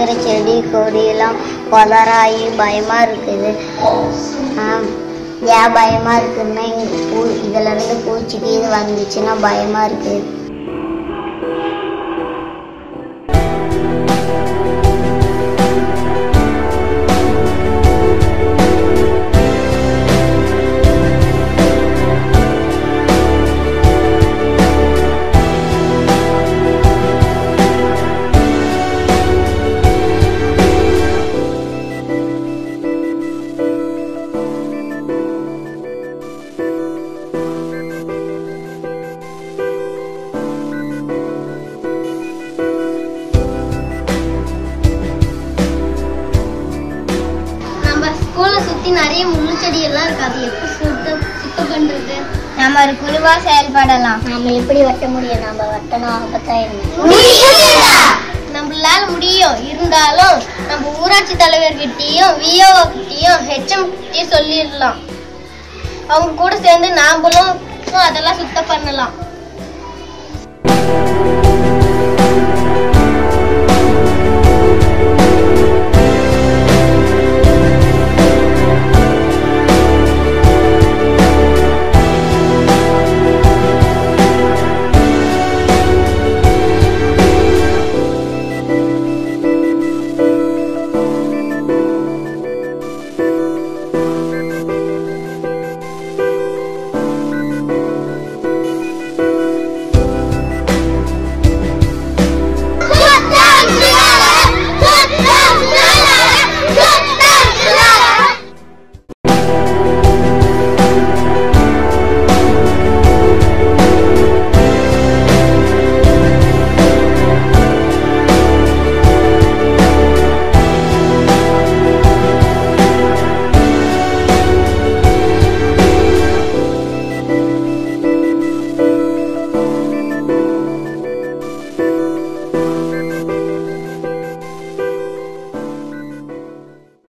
இருக்கிற செடி கொடியெல்லாம் கொலராகி பயமா இருக்குது ஆம், ஏன் பயமா இருக்குன்னா இங்க பூ இதுல இருந்து பூச்சிக்கு இது வந்துச்சுன்னா பயமா இருக்கு நம்ம ஸ்கூலை சுத்தி நிறைய முள்ளு செடி எல்லாம் இருக்கு அது எப்படி சுத்தம் சுத்தம் பண்றது நம்ம ஒரு குழுவா செயல்படலாம் நாம எப்படி வெட்ட முடியும் நம்ம வெட்டணும் ஆபத்தாயிரும் நம்மளால முடியும் இருந்தாலும் நம்ம ஊராட்சி தலைவர்கிட்டயும் விஓ கிட்டயும் ஹெச்எம் கிட்டயும் சொல்லிடலாம் அவங்க கூட சேர்ந்து நாமளும் அதெல்லாம் சுத்தம் பண்ணலாம்